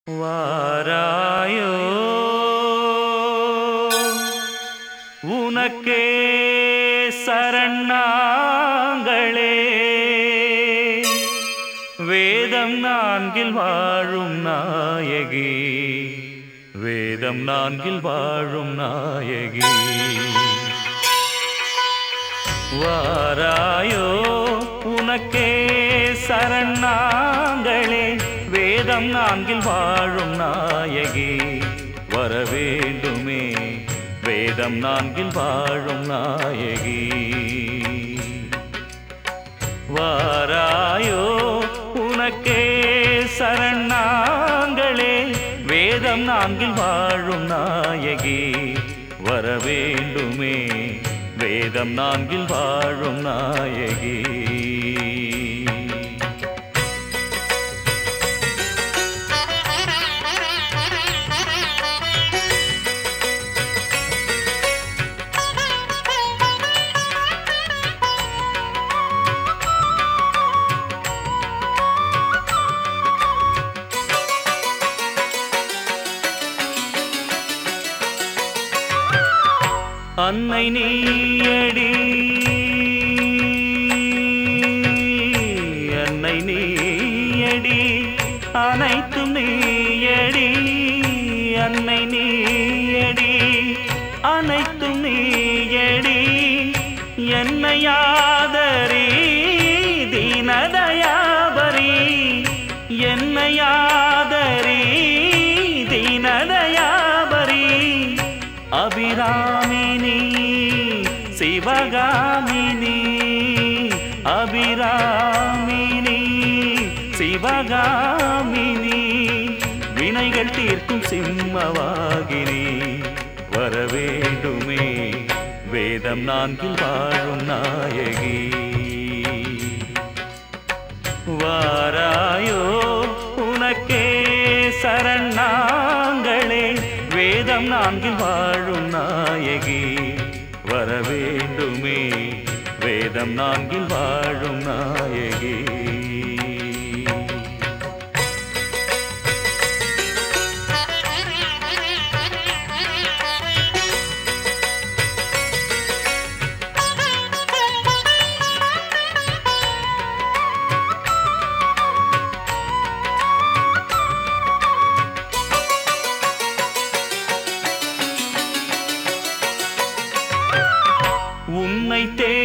வாராயோ உனக்கே சரணாங்களே வேதம் நான்கில் வாழும் நாயகி வேதம் நான்கில் வாழும் நாயகி வாராயோ உனக்கே சரணாங்களே வேதம் நான்கில் வாழும் நாயகி வர வேண்டுமே வேதம் நான்கில் வாழும் நாயகி வாராயோ உனக்கே சரணாங்களே வேதம் நான்கில் வாழும் நாயகி வர வேண்டுமே வேதம் நான்கில் வாழும் நாயகி அன்னை நீயடி அன்னை நீயடி அனைத்தும் நீயடி அன்னை நீயடி அனைத்தும் நீயடி என்னையாதரி தீனதயாபரி என்னையாதரி தீனதயாபரி அபிராமினி சிவகாமினி அபிராமினி சிவகாமினி வினைகள் தீர்க்கும் சிம்மவாகினி வர வேண்டுமே வேதம் நான்கில் வாழும் நாயகி வாராயோ உனக்கே சரணாங்களே வேதம் நான்கில் வாழும் நாயகி வர வேண்டுமே வேதம் நான்கில் வாழும் நாயகி உன்னை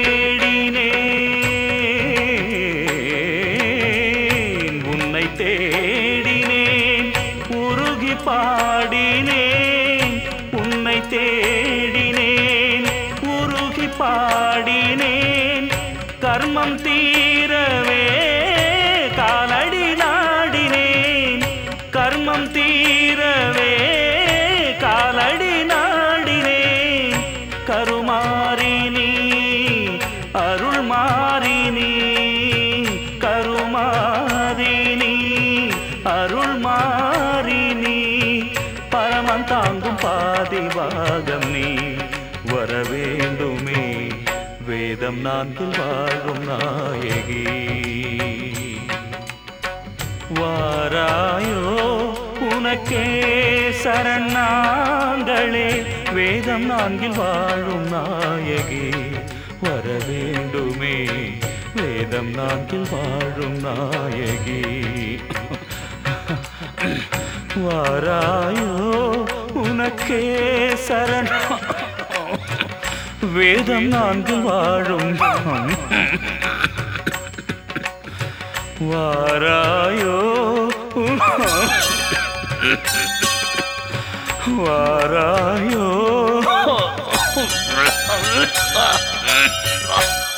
தேடினேன் உன்னை தேடினேன் உருகி பாடினேன் உன்னை தேடினேன் உருகி பாடினேன் கர்மம் தீரவே காலடி நாடினேன் கர்மம் தீரவே காலடி நாடினேன் கருமாறினி அருள் மாறினி கருமாறினி அருள் மாறினி பரமன் தாங்கும் பாதிவாகம் நீ வர வேண்டுமே வேதம் நான்கில் வாழும் நாயகி வாராயோ உனக்கே சரணாங்களே வேதம் நான்கில் வாழும் நாயகி வர வேண்டுமே வேதம் நான்கில் வாழும் நாயகி வாராயோ உனக்கே சரணா வேதம் நான்கு வாழும் வாராயோ வாராயோ